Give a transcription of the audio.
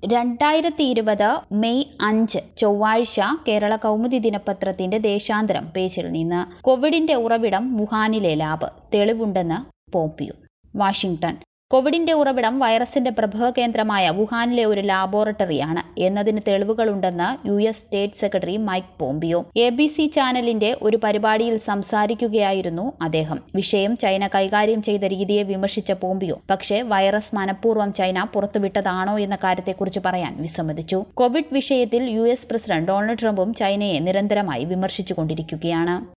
രണ്ടായിരത്തി ഇരുപത് മെയ് അഞ്ച് ചൊവ്വാഴ്ച കേരള കൗമുദി ദിനപത്രത്തിന്റെ ദേശാന്തരം പേജിൽ നിന്ന് കോവിഡിന്റെ ഉറവിടം വുഹാനിലെ ലാബ് തെളിവുണ്ടെന്ന് പോംപിയോ വാഷിംഗ്ടൺ കോവിഡിന്റെ ഉറവിടം വൈറസിന്റെ പ്രഭവ കേന്ദ്രമായ വുഹാനിലെ ഒരു ലാബോറട്ടറിയാണ് എന്നതിന് തെളിവുകളുണ്ടെന്ന് U S state secretary Mike Pompeo A B C ചാനലിന്റെ ഒരു പരിപാടിയിൽ സംസാരിക്കുകയായിരുന്നു അദ്ദേഹം വിഷയം ചൈന കൈകാര്യം ചെയ്ത രീതിയെ വിമർശിച്ച പോംപിയോ പക്ഷേ വൈറസ് മനഃപൂർവ്വം ചൈന പുറത്തുവിട്ടതാണോ എന്ന കാര്യത്തെക്കുറിച്ച് പറയാൻ വിസമ്മതിച്ചു കോവിഡ് വിഷയത്തിൽ യു എസ് പ്രസിഡന്റ് ഡൊണാൾഡ് ട്രംപും ചൈനയെ നിരന്തരമായി വിമർശിച്ചുകൊണ്ടിരിക്കുകയാണ്